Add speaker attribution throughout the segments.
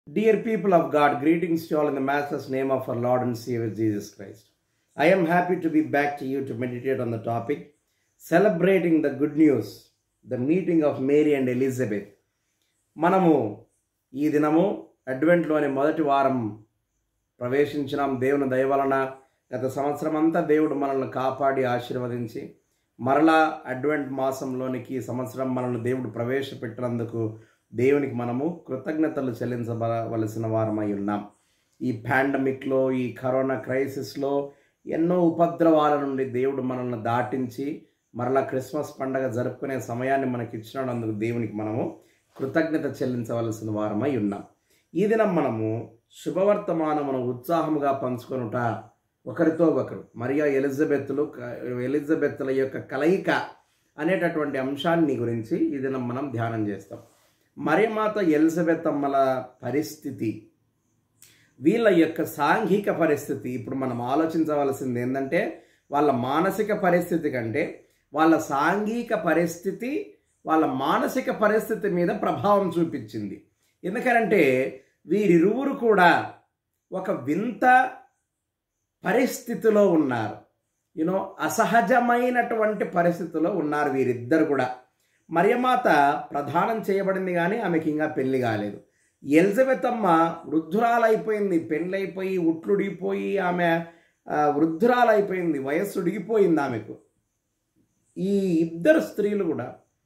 Speaker 1: Dear people of God, greetings to all in the matchless name of our Lord and Savior Jesus Christ. I am happy to be back to you to meditate on the topic celebrating the good news, the meeting of Mary and Elizabeth. మనము ఈ దినము అడ్వెంట్లోని మొదటి వారం ప్రవేశించినాం దేవుని దయ వలన గత సంవత్సరం అంతా దేవుడు మనల్ని కాపాడి ఆశీర్వదించి మరలా అడ్వెంట్ మాసంలోనికి ఈ సంవత్సరం మనల్ని దేవుడు ప్రవేశపెట్టినందుకు దేవునికి మనము కృతజ్ఞతలు చెల్లించవలసిన వారమై ఉన్నాం ఈ పాండమిక్లో ఈ కరోనా క్రైసిస్లో ఎన్నో ఉపద్రవాల నుండి దేవుడు మనల్ని దాటించి మరలా క్రిస్మస్ పండగ జరుపుకునే సమయాన్ని మనకి ఇచ్చినందుకు దేవునికి మనము కృతజ్ఞత చెల్లించవలసిన వారమై ఉన్నాం ఈ దినం మనము శుభవర్తమానమును ఉత్సాహముగా పంచుకొనుట ఒకరితో ఒకరు మరియా ఎలిజబెత్లు ఎలిజబెత్ల యొక్క కలయిక అనేటటువంటి అంశాన్ని గురించి ఈ దినం మనం ధ్యానం చేస్తాం మరియమాత ఎలిజబెత్ అమ్మల పరిస్థితి వీళ్ళ యొక్క సాంఘిక పరిస్థితి ఇప్పుడు మనం ఆలోచించవలసింది ఏంటంటే వాళ్ళ మానసిక పరిస్థితి కంటే వాళ్ళ సాంఘిక పరిస్థితి వాళ్ళ మానసిక పరిస్థితి మీద ప్రభావం చూపించింది ఎందుకనంటే వీరిరువురు కూడా ఒక వింత పరిస్థితిలో ఉన్నారు యూనో అసహజమైనటువంటి పరిస్థితిలో ఉన్నారు వీరిద్దరు కూడా మరియమాత ప్రధానం చేయబడింది కానీ ఆమెకి ఇంకా పెళ్లి కాలేదు ఎలిజబెత్ అమ్మ వృద్ధురాలైపోయింది పెళ్ళైపోయి ఉట్లుడిపోయి ఆమె వృద్ధురాలైపోయింది వయస్సు ఉడిగిపోయింది ఆమెకు ఈ ఇద్దరు స్త్రీలు కూడా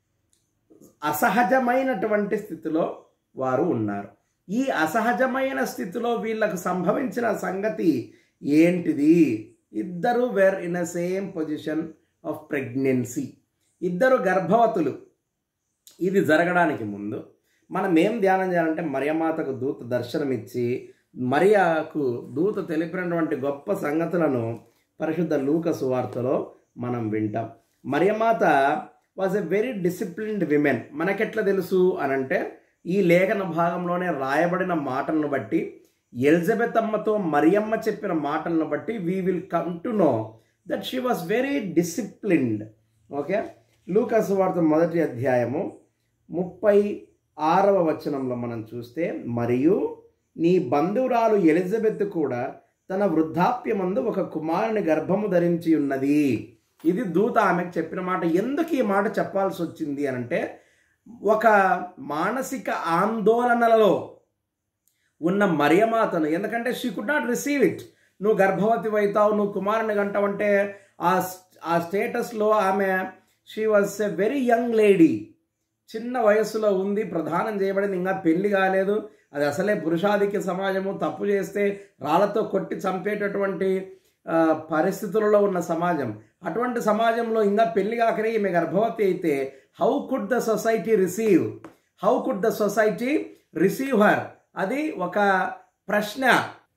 Speaker 1: అసహజమైనటువంటి స్థితిలో వారు ఉన్నారు ఈ అసహజమైన స్థితిలో వీళ్ళకు సంభవించిన సంగతి ఏంటిది ఇద్దరు were in a same position of pregnancy ఇద్దరు గర్భవతులు ఇది జరగడానికి ముందు మనం ఏం ధ్యానం చేయాలంటే మరియమాతకు దూత దర్శనమిచ్చి మరియాకు దూత తెలిపినటువంటి గొప్ప సంగతులను పరిశుద్ధ లూక సువార్తలో మనం వింటాం మరియమాత was a very disciplined women మనకెట్లా తెలుసు అనంటే ఈ లేఖన భాగంలోనే రాయబడిన మాటలను బట్టి ఎలిజబెత్ అమ్మతో మరియమ్మ చెప్పిన మాటలను బట్టి we will come to know that she was very disciplined okay లూకాసు వార్త మొదటి అధ్యాయము ముప్పై ఆరవ వచనంలో మనం చూస్తే మరియు నీ బంధువురాలు ఎలిజబెత్ కూడా తన వృద్ధాప్యమందు ఒక కుమారుని గర్భము ధరించి ఉన్నది ఇది దూత ఆమెకు చెప్పిన మాట ఎందుకు ఈ మాట చెప్పాల్సి వచ్చింది అనంటే ఒక మానసిక ఆందోళనలలో ఉన్న మరియమాతను ఎందుకంటే she could not receive it నువ్వు గర్భవతి అవుతావు నువ్వు కుమారుని గంటావంటే ఆ ఆ స్టేటస్లో ఆమె she was a very young lady చిన్న వయస్సులో ఉంది ప్రధానం చేయబడింది ఇంకా పెళ్లి కాలేదు అది అసలే పురుషాధిక్య సమాజము తప్పు చేస్తే రాళ్లతో కొట్టి చంపేటటువంటి పరిస్థితులలో ఉన్న సమాజం అటువంటి సమాజంలో ఇంకా పెళ్లి కాకనే ఈమె గర్భవతి అయితే how could the society receive how could the society receive her అది ఒక ప్రశ్న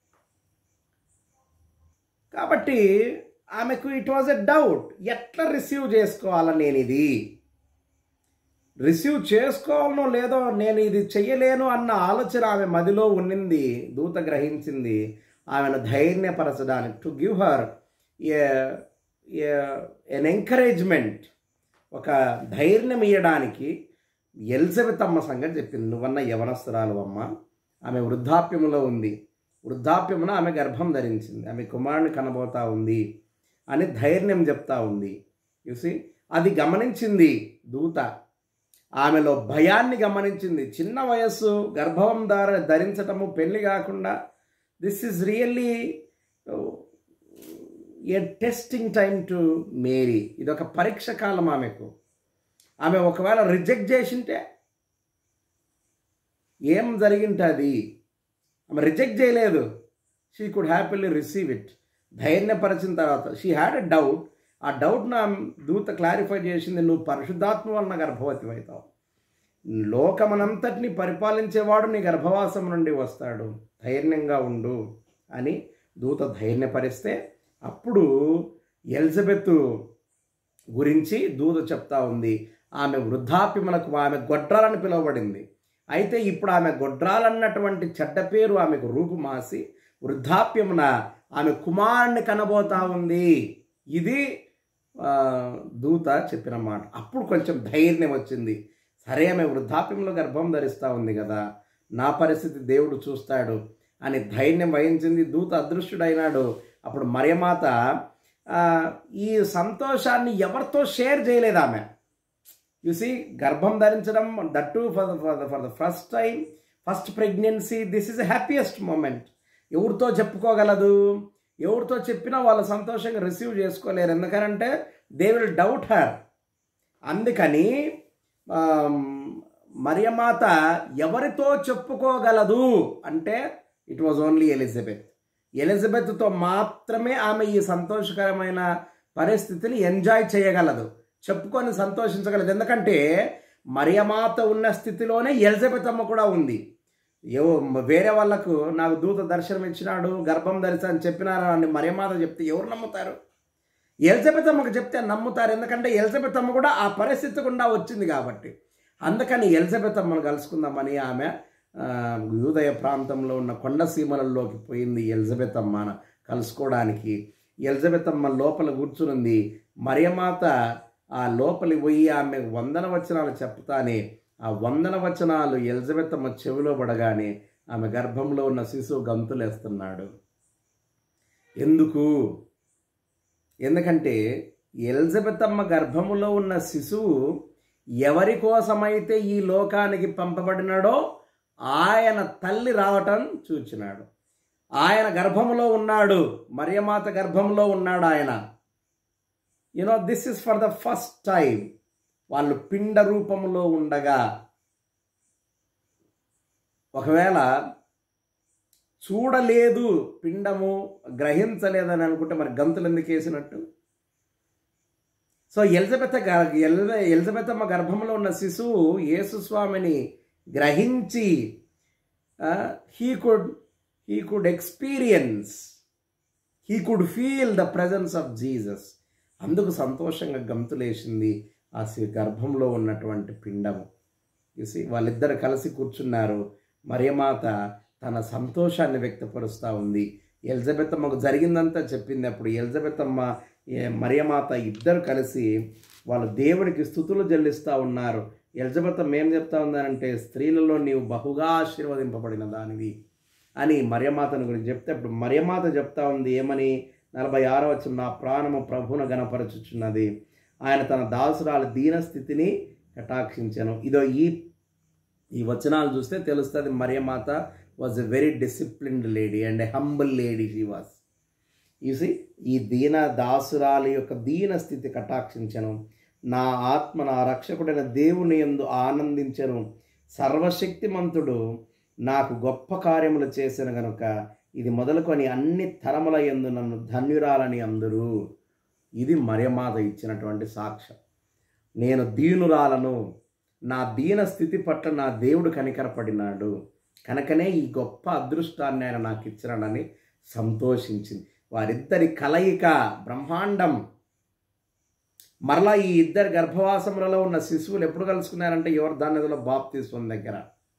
Speaker 1: కాబట్టి ఆమెకు ఇట్ వాజ్ ఎ డౌట్ ఎట్లా రిసీవ్ చేసుకోవాలా నేను ఇది రిసీవ్ చేసుకోవాలనో లేదో నేను ఇది చెయ్యలేను అన్న ఆలోచన ఆమె మదిలో ఉన్నింది దూత గ్రహించింది ఆమెను ధైర్యపరచడానికి to give her an encouragement ఒక ధైర్యం ఇవ్వడానికి ఎలిజబెత్ అమ్మ సంగతి చెప్పింది నువ్వన్న యవనస్తురాలు అమ్మ ఆమె వృద్ధాప్యంలో ఉంది వృద్ధాప్యమున ఆమె గర్భం ధరించింది ఆమె కుమారుని కనబోతా ఉంది అని ధైర్యం చెప్తా ఉంది చూసి అది గమనించింది దూత ఆమెలో భయాన్ని గమనించింది చిన్న వయస్సు గర్భవం దార ధరించటము పెళ్లి కాకుండా this is really a testing time to Mary ఇది ఒక పరీక్ష కాలం ఆమెకు ఆమె ఒకవేళ రిజెక్ట్ చేసింటే ఏం జరిగింటుంది ఆమె రిజెక్ట్ చేయలేదు she could happily receive it ధైర్యపరిచిన తర్వాత షీ హ్యాడ్ ఎ డౌట్ ఆ డౌట్ నా దూత క్లారిఫై చేసింది నువ్వు పరిశుద్ధాత్మ వలన గర్భవతి అవుతావు లోకమనంతటిని పరిపాలించేవాడు నీ గర్భవాసం నుండి వస్తాడు ధైర్యంగా ఉండు అని దూత ధైర్యపరిస్తే అప్పుడు ఎలిజబెత్ గురించి దూత చెప్తా ఉంది ఆమె వృద్ధాప్యమునకు ఆమె గొడ్రాలని పిలువబడింది అయితే ఇప్పుడు ఆమె గొడ్రాలన్నటువంటి చెడ్డ పేరు ఆమెకు రూపుమాసి వృద్ధాప్యమున ఆమె కుమారుని కనబోతా ఉంది ఇది దూత చెప్పిన మాట అప్పుడు కొంచెం ధైర్యం వచ్చింది సరే ఆమె వృద్ధాప్యంలో గర్భం ధరిస్తూ ఉంది కదా నా పరిస్థితి దేవుడు చూస్తాడు అని ధైర్యం వహించింది దూత అదృష్టుడైనాడు అప్పుడు మరియమాత ఆ, ఈ సంతోషాన్ని ఎవరితో షేర్ చేయలేదు ఆమె చూసి గర్భం ధరించడం that for for for the first time first pregnancy this is happiest moment ఎవరితో చెప్పుకోగలదు ఎవరితో చెప్పినా వాళ్ళు సంతోషంగా రిసీవ్ చేసుకోలేరు ఎందుకనంటే దే విల్ డౌట్ హర్ అందుకని ఆమ్, మరియమాత ఎవరితో చెప్పుకోగలదు అంటే ఇట్ వాజ్ ఓన్లీ ఎలిజబెత్ ఎలిజబెత్తో మాత్రమే ఆమె ఈ సంతోషకరమైన పరిస్థితిని ఎంజాయ్ చేయగలదు చెప్పుకొని సంతోషించగలదు ఎందుకంటే మరియమాత ఉన్న స్థితిలోనే ఎలిజబెత్ అమ్మ కూడా ఉంది ఏవో వేరే వాళ్ళకు నాకు దూత దర్శనం ఇచ్చినాడు గర్భం ధరిస్తా అని చెప్పినారు అని మరియమాత చెప్తే ఎవరు నమ్ముతారు ఎలిజబెత్ అమ్మకు చెప్తే నమ్ముతారు ఎందుకంటే ఎలిజబెత్ అమ్మ కూడా ఆ పరిస్థితి గుండా వచ్చింది కాబట్టి అందుకని ఎలిజబెత్ అమ్మను కలుసుకుందామని ఆమె ఆ, యూదయ ప్రాంతంలో ఉన్న కొండ సీమలలోకి పోయింది ఎలిజబెత్ అమ్మ కలుసుకోవడానికి ఎలిజబెత్ అమ్మ లోపల కూర్చునుంది మరియమాత ఆ లోపలి పోయి ఆమె వందన వచనాలు చెప్తానే ఆ వందన వచనాలు ఎలిజబెత్ అమ్మ చెవిలో పడగానే ఆమె గర్భంలో ఉన్న శిశువు గంతులేస్తున్నాడు ఎందుకు ఎందుకంటే ఎలిజబెత్ అమ్మ గర్భములో ఉన్న శిశువు ఎవరి కోసమైతే ఈ లోకానికి పంపబడినాడో ఆయన తల్లి రావటం చూచినాడు ఆయన గర్భములో ఉన్నాడు మరియమాత గర్భంలో ఉన్నాడు ఆయన you know this is for the first time వాళ్ళు పిండ రూపములో ఉండగా ఒకవేళ చూడలేదు పిండము గ్రహించలేదని అనుకుంటే మరి గంతులు ఎందుకు వేసినట్టు సో ఎలిజబెత్ గ- ఎల్- ఎలిజబెత్ అమ్మ గర్భంలో ఉన్న శిశువు యేసుస్వామిని గ్రహించి he could he could experience he could feel the presence of Jesus అందుకు సంతోషంగా గంతులేసింది ఆ సి- గర్భంలో ఉన్నటువంటి పిండము చూసి వాళ్ళిద్దరు కలిసి కూర్చున్నారు మరియమాత తన సంతోషాన్ని వ్యక్తపరుస్తూ ఉంది ఎలిజబెత్ అమ్మకు జరిగిందంతా చెప్పింది అప్పుడు ఎలిజబెత్ అమ్మ ఏ, మరియమాత ఇద్దరు కలిసి వాళ్ళు దేవుడికి స్థుతులు చెల్లిస్తూ ఉన్నారు ఎలిజబెత్ అమ్మ ఏం చెప్తా ఉందనంటే స్త్రీలలో నీవు బహుగా ఆశీర్వదింపబడిన దానివి అని మరియమాతను గురించి చెప్తే అప్పుడు మరియమాత చెప్తా ఉంది ఏమని నలభై ఆరో వచ్చిన నా ప్రాణము ప్రభువును గణపరచుచున్నది ఆయన తన దాసురాల దీనస్థితిని కటాక్షించాను ఇదో ఈ ఈ వచనాలు చూస్తే తెలుస్తుంది మరియమాత was a very disciplined lady and a humble lady she was చూసి ఈ దీన దాసురాలి యొక్క దీన స్థితి కటాక్షించను నా ఆత్మ నా రక్షకుడైన దేవుని యందు ఆనందించను సర్వశక్తిమంతుడు నాకు గొప్ప కార్యములు చేసిన గనుక ఇది మొదలుకొని అన్ని తరముల యందు నన్ను ధన్యురాలని అందరూ ఇది మరియమాత ఇచ్చినటువంటి సాక్ష్యం నేను దీనురాలను నా దీన స్థితి పట్ల నా దేవుడు కనికరపడినాడు కనుకనే ఈ గొప్ప అదృష్టాన్ని ఆయన నాకు ఇచ్చినాడని సంతోషించింది వారిద్దరి కలయిక బ్రహ్మాండం మరలా ఈ ఇద్దరు గర్భవాసములలో ఉన్న శిశువులు ఎప్పుడు కలుసుకున్నారంటే ఎవరు దానిలో బాప్తీస్వం దగ్గర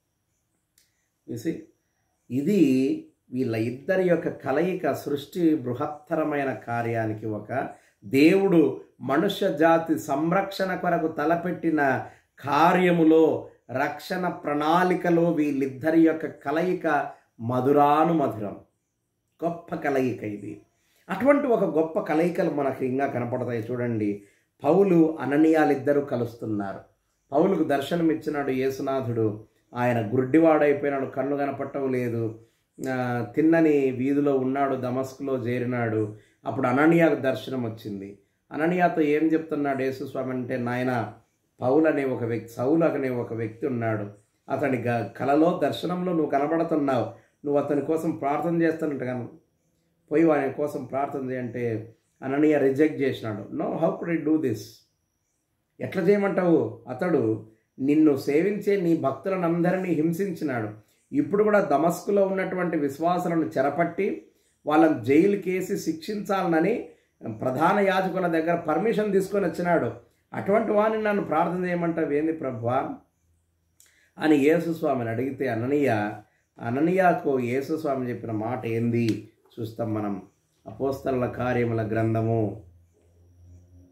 Speaker 1: చూసి ఇది వీళ్ళ ఇద్దరి యొక్క కలయిక సృష్టి బృహత్తరమైన కార్యానికి ఒక దేవుడు మనుష్య జాతి సంరక్షణ కొరకు తలపెట్టిన కార్యములో రక్షణ ప్రణాళికలో వీళ్ళిద్దరి యొక్క కలయిక మధురాను మధురం గొప్ప కలయిక ఇది అటువంటి ఒక గొప్ప కలయికలు మనకు ఇంకా కనపడతాయి చూడండి పౌలు అననీయాలిద్దరూ కలుస్తున్నారు పౌలుకు దర్శనం ఇచ్చినాడు యేసునాథుడు ఆయన గుడ్డివాడైపోయినాడు కన్ను కనపట్టం లేదు ఆ, తిన్నని వీధిలో ఉన్నాడు దమస్కులో చేరినాడు అప్పుడు అననీయాకు దర్శనం వచ్చింది అననీయాతో ఏం చెప్తున్నాడు యేసుస్వామి అంటే నాయన పౌలు అనే ఒక వ్యక్తి సౌలు అనే ఒక వ్యక్తి ఉన్నాడు అతని గ కలలో దర్శనంలో నువ్వు కనబడుతున్నావు నువ్వు అతని కోసం ప్రార్థన చేస్తున్నట్టు కను పోయి ఆయన కోసం ప్రార్థన చేయంటే అననీయ రిజెక్ట్ చేసినాడు no how could I do this ఎట్లా చేయమంటావు అతడు నిన్ను సేవించే నీ భక్తులను అందరినీ హింసించినాడు ఇప్పుడు కూడా దమస్కులో ఉన్నటువంటి విశ్వాసులను చెరపట్టి వాళ్ళని జైలుకేసి శిక్షించాలనని ప్రధాన యాజకుల దగ్గర పర్మిషన్ తీసుకొని వచ్చినాడు అటువంటి వాడిని నన్ను ప్రార్థన చేయమంటావు ఏంది ప్రభా అని యేసుస్వామిని అడిగితే అననీయ అననీయకు యేసుస్వామి చెప్పిన మాట ఏంది చూస్తాం మనం అపోస్తల కార్యముల గ్రంథము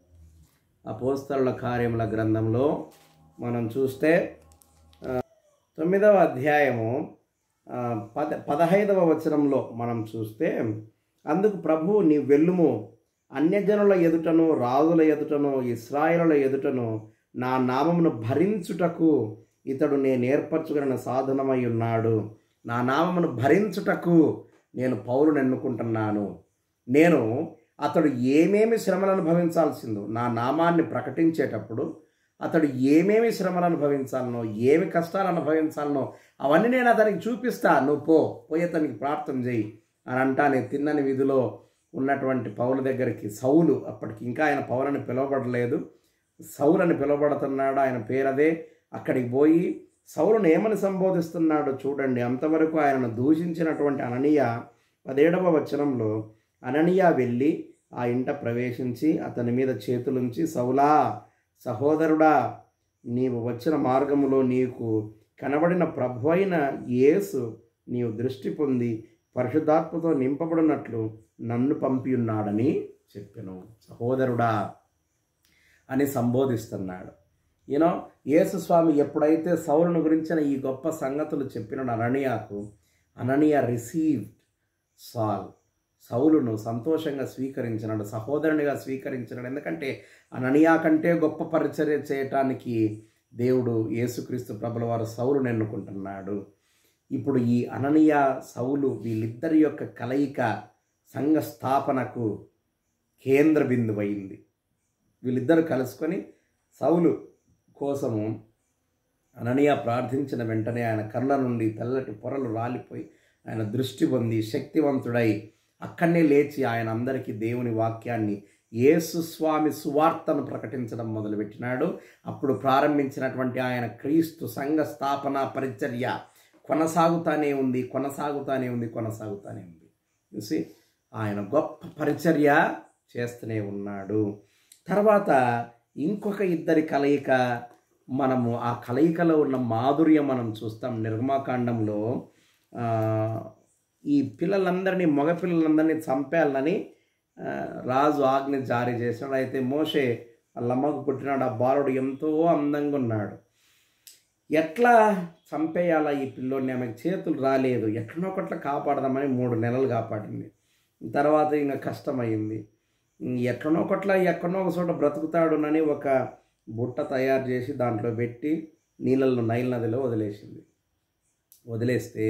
Speaker 1: అపోస్తల కార్యముల గ్రంథంలో మనం చూస్తే ఆ, తొమ్మిదవ అధ్యాయము ఆ, పద పదహైదవ వచనంలో మనం చూస్తే అందుకు ప్రభు నీ వెల్లుము అన్యజనుల ఎదుటను రాజుల ఎదుటను ఇస్రాయేలుల ఎదుటను నా నామమును భరించుటకు ఇతడు నేను ఏర్పరచుకున్న సాధనమై ఉన్నాడు నా నామమును భరించుటకు నేను పౌరుని ఎన్నుకుంటున్నాను నేను అతడు ఏమేమి శ్రమలు అనుభవించాల్సిందో నా నామాన్ని ప్రకటించేటప్పుడు అతడు ఏమేమి శ్రమలు అనుభవించాలనో ఏమి కష్టాలు అనుభవించాలనో అవన్నీ నేను అతనికి చూపిస్తా నువ్వు పో పోయి అతనికి ప్రార్థన చేయి అని అంటానే తిన్నని విధిలో ఉన్నటువంటి పౌల దగ్గరికి సౌలు అప్పటికి ఇంకా ఆయన పౌలని పిలువబడలేదు సౌలని పిలువబడుతున్నాడు ఆయన పేరదే అక్కడికి పోయి సౌలును ఏమని సంబోధిస్తున్నాడో చూడండి అంతవరకు ఆయనను దూషించినటువంటి అననీయ పదేడవ వచనంలో అననీయ వెళ్ళి ఆ ఇంట ప్రవేశించి అతని మీద చేతులుంచి సౌలా సహోదరుడా నీవు వచ్చిన మార్గములో నీకు కనబడిన ప్రభు అయిన యేసు నీవు దృష్టి పొంది పరిశుద్ధాత్మతో నింపబడినట్లు నన్ను పంపియున్నాడని చెప్పెను సహోదరుడా అని సంబోధిస్తున్నాడు యూనో యేసుస్వామి ఎప్పుడైతే సౌలును గురించిన ఈ గొప్ప సంగతులు చెప్పిన అననీయాకు అననీయ రిసీవ్డ్ సాల్ సౌలును సంతోషంగా స్వీకరించినాడు సహోదరునిగా స్వీకరించినాడు ఎందుకంటే అననీయా కంటే గొప్ప పరిచర్య చేయటానికి దేవుడు యేసుక్రీస్తు ప్రభుల వారు సౌలును ఎన్నుకుంటున్నాడు ఇప్పుడు ఈ అననీయ సౌలు వీళ్ళిద్దరి యొక్క కలయిక సంఘ స్థాపనకు కేంద్ర బిందువైంది వీళ్ళిద్దరు కలుసుకొని సౌలు కోసము అననీయ ప్రార్థించిన వెంటనే ఆయన కళ్ళ నుండి తెల్లటి పొరలు రాలిపోయి ఆయన దృష్టి పొంది శక్తివంతుడై అక్కడనే లేచి ఆయన అందరికీ దేవుని వాక్యాన్ని యేసు స్వామి సువార్తను ప్రకటించడం మొదలుపెట్టినాడు అప్పుడు ప్రారంభించినటువంటి ఆయన క్రీస్తు సంఘ స్థాపన పరిచర్య కొనసాగుతానే ఉంది కొనసాగుతానే ఉంది కొనసాగుతానే ఉంది చూసి ఆయన గొప్ప పరిచర్య చేస్తూనే ఉన్నాడు తర్వాత ఇంకొక ఇద్దరి కలయిక మనము ఆ కలయికలో ఉన్న మాధుర్యం మనం చూస్తాం నిర్మాకాండంలో ఆ, ఈ పిల్లలందరినీ మగ పిల్లలందరినీ చంపేయాలని ఆ, రాజు ఆజ్ఞ జారీ చేసినాడు అయితే మోషే వాళ్ళ అమ్మకు పుట్టినాడు ఆ బాలుడు ఎంతో అందంగా ఉన్నాడు ఎట్లా చంపేయాలా ఈ పిల్లోడిని ఆమె చేతులు రాలేదు ఎట్లనో ఒకట్లా కాపాడదామని మూడు నెలలు కాపాడింది తర్వాత ఇంకా కష్టమైంది ఎట్లనో ఒకట్లా ఎక్కడనో ఒక చోట బ్రతుకుతాడునని ఒక బుట్ట తయారు చేసి దాంట్లో పెట్టి నీళ్ళల్లో నైల్ నదిలో వదిలేసింది వదిలేస్తే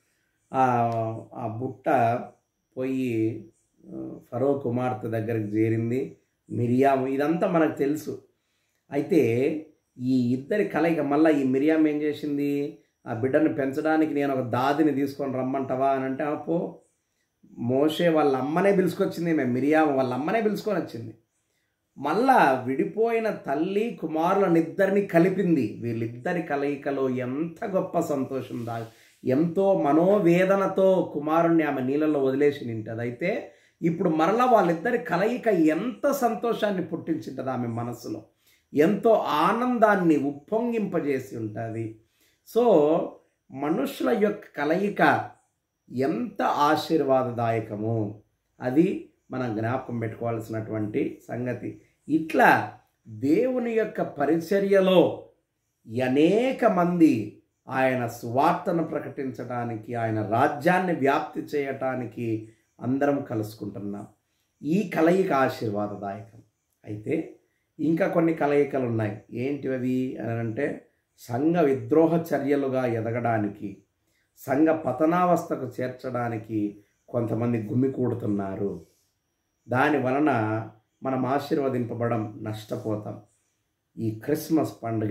Speaker 1: ఆ ఆ బుట్ట పోయి ఆ, ఫరో కుమార్తె దగ్గరికి చేరింది మిరియాము ఇదంతా మనకు తెలుసు అయితే ఈ ఇద్దరి కలయిక మళ్ళీ ఈ మిరియాం ఏం చేసింది ఆ బిడ్డను పెంచడానికి నేను ఒక దాదిని తీసుకొని రమ్మంటావా అని అంటే "ఆ, పో మోషే వాళ్ళ అమ్మనే పిలుచుకొచ్చింది మేము మిరియాము వాళ్ళ అమ్మనే పిలుచుకొని వచ్చింది మళ్ళా విడిపోయిన తల్లి కుమారులనిద్దరిని కలిపింది వీళ్ళిద్దరి కలయికలో ఎంత గొప్ప సంతోషం దా ఎంతో మనోవేదనతో కుమారుణ్ణి ఆమె నీళ్ళలో వదిలేసి నింటది అయితే ఇప్పుడు మరలా వాళ్ళిద్దరి కలయిక ఎంత సంతోషాన్ని పుట్టించింటది ఆమె మనసులో ఎంతో ఆనందాన్ని ఉప్పొంగింపజేసి ఉంటుంది సో మనుషుల యొక్క కలయిక ఎంత ఆశీర్వాదదాయకము అది మనం జ్ఞాపకం పెట్టుకోవాల్సినటువంటి సంగతి ఇట్లా దేవుని యొక్క పరిచర్యలో అనేక మంది ఆయన సువార్తను ప్రకటించడానికి ఆయన రాజ్యాన్ని వ్యాప్తి చేయటానికి అందరం కలుసుకుంటున్నాం ఈ కలయిక ఆశీర్వాదదాయకం అయితే ఇంకా కొన్ని కలయికలు ఉన్నాయి ఏంటివి అవి అని అంటే సంఘ విద్రోహ చర్యలుగా ఎదగడానికి సంఘ పతనావస్థకు చేర్చడానికి కొంతమంది గుమికూడుతున్నారు దాని వలన మనం ఆశీర్వదింపబడం నష్టపోతాం ఈ క్రిస్మస్ పండుగ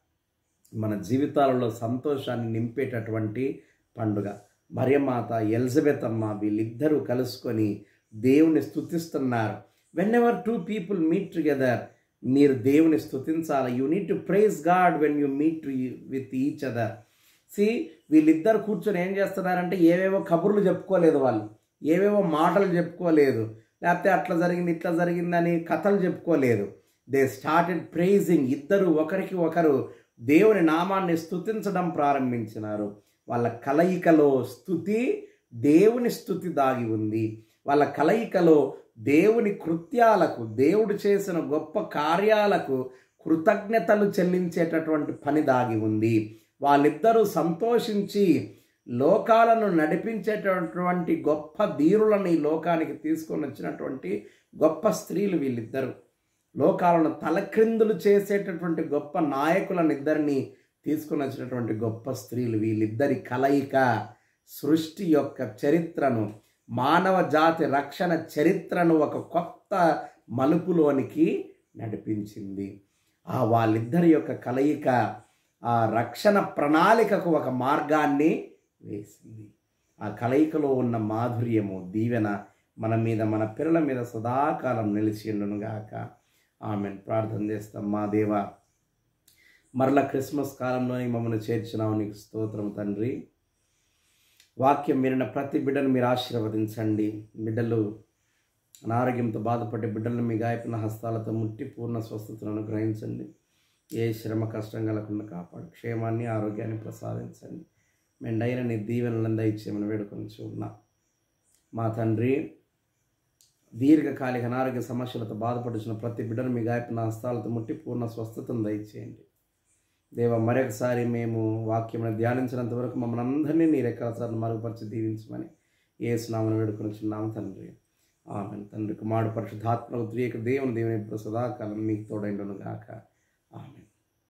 Speaker 1: మన జీవితాలలో సంతోషాన్ని నింపేటటువంటి పండుగ మరియమాత ఎలిజబెత్ అమ్మ వీళ్ళిద్దరూ కలుసుకొని దేవుని స్తుతిస్తున్నారు whenever two people meet together మీరు దేవుని స్తుతించాలి you need to praise God when you meet to with each other see వీళ్ళిద్దరు కూర్చొని ఏం చేస్తున్నారంటే ఏవేవో కబుర్లు చెప్పుకోలేదు వాళ్ళు ఏవేవో మాటలు చెప్పుకోలేదు లేకపోతే అట్లా జరిగింది ఇట్లా జరిగిందని కథలు చెప్పుకోలేదు దే స్టార్టెడ్ ప్రైజింగ్ ఇద్దరు ఒకరికి ఒకరు దేవుని నామాన్ని స్తుతించడం ప్రారంభించినారు వాళ్ళ కలయికలో స్థుతి దేవుని స్థుతి దాగి ఉంది వాళ్ళ కలయికలో దేవుని కృత్యాలకు దేవుడు చేసిన గొప్ప కార్యాలకు కృతజ్ఞతలు చెల్లించేటటువంటి పని దాగి ఉంది వాళ్ళిద్దరూ సంతోషించి లోకాలను నడిపించేటటువంటి గొప్ప ధీరులను ఈ లోకానికి తీసుకొని వచ్చినటువంటి గొప్ప స్త్రీలు వీళ్ళిద్దరు లోకాలను తలక్రిందులు చేసేటటువంటి గొప్ప నాయకులను ఇద్దరిని తీసుకొని వచ్చినటువంటి గొప్ప స్త్రీలు వీళ్ళిద్దరి కలయిక సృష్టి యొక్క చరిత్రను మానవ జాతి రక్షణ చరిత్రను ఒక కొత్త మలుపులోనికి నడిపించింది ఆ వాళ్ళిద్దరి యొక్క కలయిక ఆ రక్షణ ప్రణాళికకు ఒక మార్గాన్ని వేసింది ఆ కలయికలో ఉన్న మాధుర్యము దీవెన మన మీద మన పిల్లల మీద సదాకాలం నిలిచిండునుగాక ఆమెను ప్రార్థన చేస్తాం మా దేవ మరల క్రిస్మస్ కాలంలోని మమ్మల్ని చేర్చినావు నీకు స్తోత్రం తండ్రి వాక్యం వినిన ప్రతి బిడ్డను మీరు ఆశీర్వదించండి బిడ్డలు అనారోగ్యంతో బాధపడే బిడ్డలను మీ గాయపడిన హస్తాలతో ముట్టి పూర్ణ స్వస్థతను అనుగ్రహించండి ఏ శ్రమ కష్టం కలగకుండా కాపాడు క్షేమాన్ని ఆరోగ్యాన్ని ప్రసాదించండి మెండైన నీ దీవెనలను దయచేయమని వేడుకొని ఉన్నా మా తండ్రి దీర్ఘకాలిక అనారోగ్య సమస్యలతో బాధపడుచున్న ప్రతి బిడ్డను మీ గాయపడిన హస్తాలతో ముట్టి పూర్ణ స్వస్థతను దయచేయండి దేవ మరొకసారి మేము వాక్యమును ధ్యానించినంత వరకు మమ్మల్ని అందరినీ నీ రెక్కల సార్లు మరుగుపరిచి దీవించమని ఏ స్నామను వేడుకొనిచున్నాము తండ్రి ఆమె తండ్రి కుమారుడు పరిశుద్ధాత్మకు త్రియక దేవుని దేవుని ఇప్పుడు సదాకాలం మీకు తోడైండును గాక ఆమె